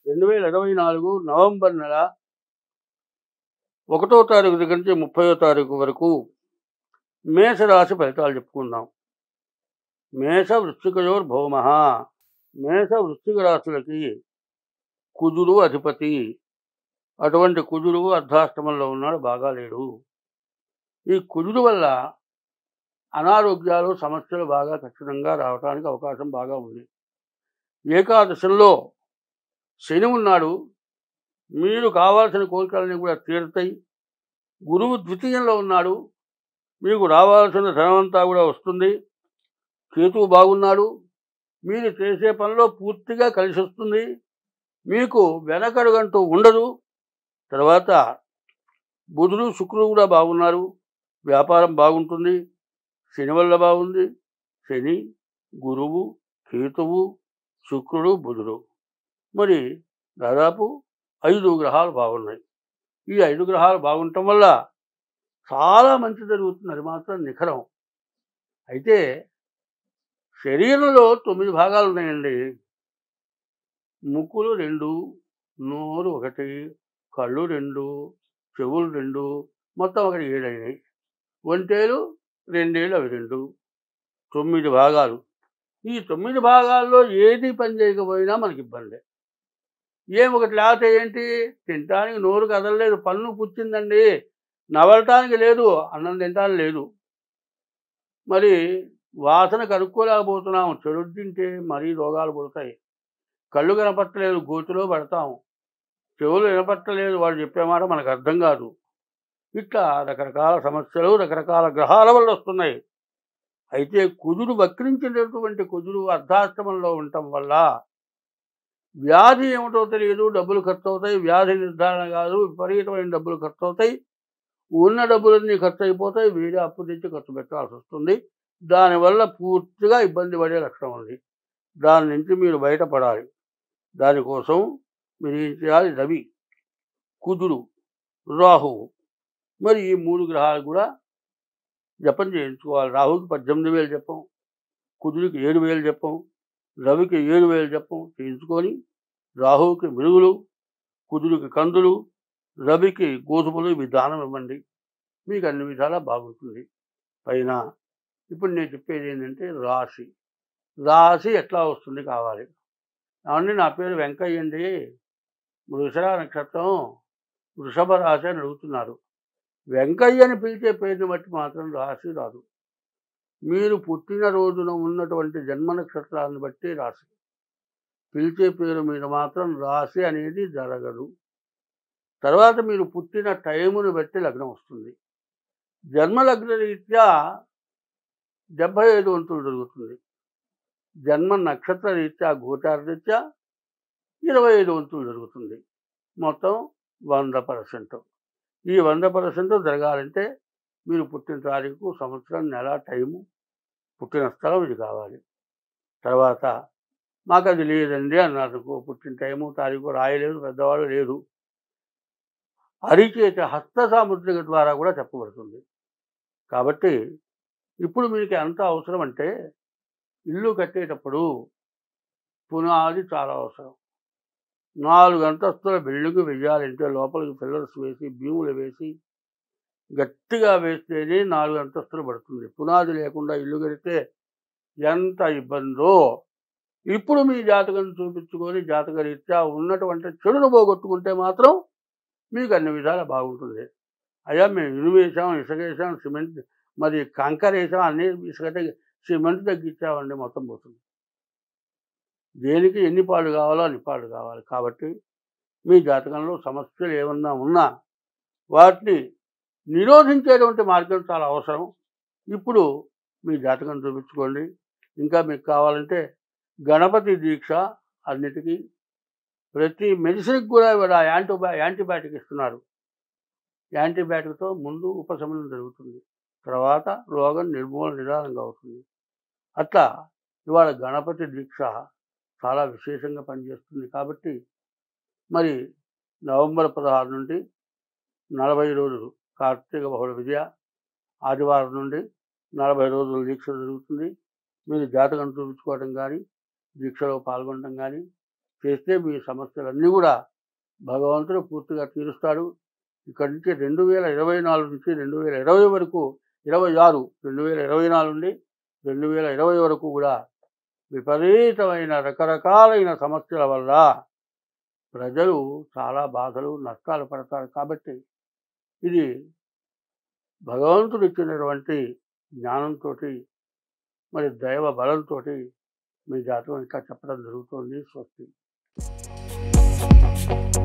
రెండు వేల ఇరవై నాలుగు నవంబర్ నెల ఒకటో తారీఖు దగ్గర నుంచి ముప్పయో తారీఖు వరకు మేషరాశి ఫలితాలు చెప్పుకుందాం మేష వృశ్చికయోర్ భౌమ మేష వృశ్చిక రాశులకి కుజుడు అధిపతి అటువంటి కుజుడు అర్ధాష్టమంలో ఉన్నాడు బాగా లేడు ఈ కుజుడు వల్ల అనారోగ్యాలు సమస్యలు బాగా ఖచ్చితంగా రావడానికి అవకాశం బాగా ఉంది ఏకాదశంలో శని ఉన్నాడు మీరు కావాల్సిన కోరికలన్నీ కూడా తీరుతాయి గురువు ద్వితీయంలో ఉన్నాడు మీకు రావాల్సిన ధనమంతా కూడా వస్తుంది కేతువు బాగున్నాడు మీరు చేసే పనిలో పూర్తిగా కలిసి వస్తుంది మీకు వెనకడుగంటూ ఉండదు తర్వాత బుధుడు శుక్రుడు కూడా బాగున్నారు వ్యాపారం బాగుంటుంది శని వల్ల బాగుంది శని గురువు కేతువు శుక్రుడు బుధుడు మరి దాదాపు ఐదు గ్రహాలు బాగున్నాయి ఈ ఐదు గ్రహాలు బాగుండటం వల్ల చాలా మంచి జరుగుతుంది అది మాత్రం నిఖరం అయితే శరీరంలో తొమ్మిది భాగాలు ఉన్నాయండి ముక్కులు రెండు నోరు ఒకటి కళ్ళు రెండు చెవులు రెండు మొత్తం ఒకటి ఏడైనాయి ఒంటేలు రెండేళ్ళు అవి రెండు తొమ్మిది భాగాలు ఈ తొమ్మిది భాగాల్లో ఏది పని చేయకపోయినా మనకి ఇబ్బంది ఏం ఒకటి లేకపోతే ఏంటి తినటానికి నోరు కదలలేదు పన్ను పుచ్చిందండి నవలటానికి లేదు అన్నం తినటానికి లేదు మరి వాసన కనుక్కోలేకపోతున్నాం చెడు తింటే మరీ రోగాలు పుడతాయి కళ్ళు కనపట్టలేదు గోతులో పడతాము చెవులు వినపట్టలేదు వాడు చెప్పే మాట మనకు అర్థం కాదు ఇట్లా రకరకాల సమస్యలు రకరకాల గ్రహాల వల్ల వస్తున్నాయి అయితే కుజుడు వక్రించినటువంటి కుజుడు అర్ధాష్టమంలో ఉండటం వల్ల వ్యాధి ఏమిటో తెలియదు డబ్బులు ఖర్చు అవుతాయి వ్యాధి నిర్ధారణ కాదు విపరీతమైన డబ్బులు ఖర్చు అవుతాయి ఉన్న డబ్బులన్నీ ఖర్చు అయిపోతాయి వేరే అప్పు తెచ్చి ఖర్చు పెట్టాల్సి వస్తుంది దానివల్ల పూర్తిగా ఇబ్బంది పడే లక్షణం ఉంది దాని నుంచి మీరు బయటపడాలి దానికోసం మీరు ఏం చేయాలి రవి కుజుడు రాహువు మరి ఈ మూడు గ్రహాలు కూడా జపం చేయించుకోవాలి రాహుకి పద్దెనిమిది వేలు జపం కుజుడికి ఏడు వేలు జపం రవికి ఏడు వేలు జపం చేయించుకొని రాహువుకి మిరుగులు కుజుడికి కందులు రవికి గోధుమలు ఇవి దానం ఇవ్వండి మీకు అన్ని విధాలా బాగుంటుంది పైన ఇప్పుడు నేను చెప్పేది ఏంటంటే రాశి రాశి ఎట్లా వస్తుంది కావాలి అవునండి నా పేరు వెంకయ్య అండి వృషర నక్షత్రం వృషభ రాశి అని అడుగుతున్నారు వెంకయ్య అని పిలిచే పేరుని బట్టి మాత్రం రాశి రాదు మీరు పుట్టిన రోజున ఉన్నటువంటి జన్మ నక్షత్రాలను బట్టి రాశి పిలిచే పేరు మీద మాత్రం రాశి అనేది జరగదు తర్వాత మీరు పుట్టిన టైమును బట్టి లగ్నం వస్తుంది జన్మ లగ్న రీత్యా డెబ్భై ఐదు వంతులు జరుగుతుంది జన్మ నక్షత్ర రీత్యా గోచార రీత్యా ఇరవై ఐదు వంతులు జరుగుతుంది మొత్తం వంద పర్సెంట్ ఈ వంద పర్సెంట్ జరగాలంటే మీరు పుట్టిన తారీఖు సంవత్సరం నెల టైము పుట్టిన స్థలం ఇది కావాలి తర్వాత మాకు అది లేదండి అన్నారు పుట్టిన టైము తారీఖు రాయలేదు పెద్దవాళ్ళు లేదు అరిచేత హస్త సాముద్రిక ద్వారా కూడా చెప్పబడుతుంది కాబట్టి ఇప్పుడు మీకు ఎంత అవసరం అంటే ఇల్లు కట్టేటప్పుడు పునాది చాలా అవసరం నాలుగు అంతస్తుల బిల్డింగ్ వెయ్యాలంటే లోపలికి పిల్లర్స్ వేసి భీములు వేసి గట్టిగా వేస్తేనే నాలుగు అంతస్తులు పడుతుంది పునాది లేకుండా ఇల్లు కడితే ఎంత ఇబ్బందో ఇప్పుడు మీ జాతకం చూపించుకొని జాతక రీత్యా ఉన్నటువంటి చెడును పోగొట్టుకుంటే మాత్రం మీకు అన్ని విధాలా బాగుంటుంది అయ్యా మేము ఇనుము వేసాం ఇసుక వేసాం సిమెంట్ మరి కంకర వేసాం అన్ని ఇసుక తగ్గి సిమెంట్ తగ్గించామండి మొత్తం పోతుంది దేనికి ఎన్ని పాలు కావాలో అన్ని పాలు కావాలి కాబట్టి మీ జాతకంలో సమస్యలు ఏమన్నా ఉన్నా వాటిని నిరోధించేటువంటి మార్గం చాలా అవసరం ఇప్పుడు మీ జాతకం చూపించుకోండి ఇంకా మీకు కావాలంటే గణపతి దీక్ష అన్నిటికీ ప్రతి మెడిసిన్కి కూడా ఇవాళ యాంటీబయా యాంటీబయాటిక్ ఇస్తున్నారు యాంటీబయాటిక్తో ముందు ఉపశమనం జరుగుతుంది తర్వాత రోగం నిర్మూలన నిదానంగా అవుతుంది అట్లా ఇవాళ గణపతి దీక్ష చాలా విశేషంగా పనిచేస్తుంది కాబట్టి మరి నవంబర్ పదహారు నుండి నలభై రోజులు కార్తీక బహుళ విద్య ఆదివారం నుండి నలభై రోజుల దీక్ష జరుగుతుంది మీరు జాతకం చూపించుకోవడం కానీ దీక్షలో పాల్గొనడం కానీ చేస్తే మీ సమస్యలన్నీ కూడా భగవంతుడు పూర్తిగా తీరుస్తాడు ఇక్కడి నుంచి రెండు వేల ఇరవై నాలుగు నుంచి రెండు వేల ఇరవై వరకు ఇరవై ఆరు రెండు వేల ఇరవై నాలుగు నుండి రెండు వేల ఇరవై వరకు కూడా విపరీతమైన రకరకాలైన సమస్యల వల్ల ప్రజలు చాలా బాధలు నష్టాలు పడతారు కాబట్టి ఇది భగవంతుడు ఇచ్చినటువంటి జ్ఞానంతో మరి దైవ బలంతో మీ జాతకం ఇంకా చెప్పడం జరుగుతుంది స్వస్తి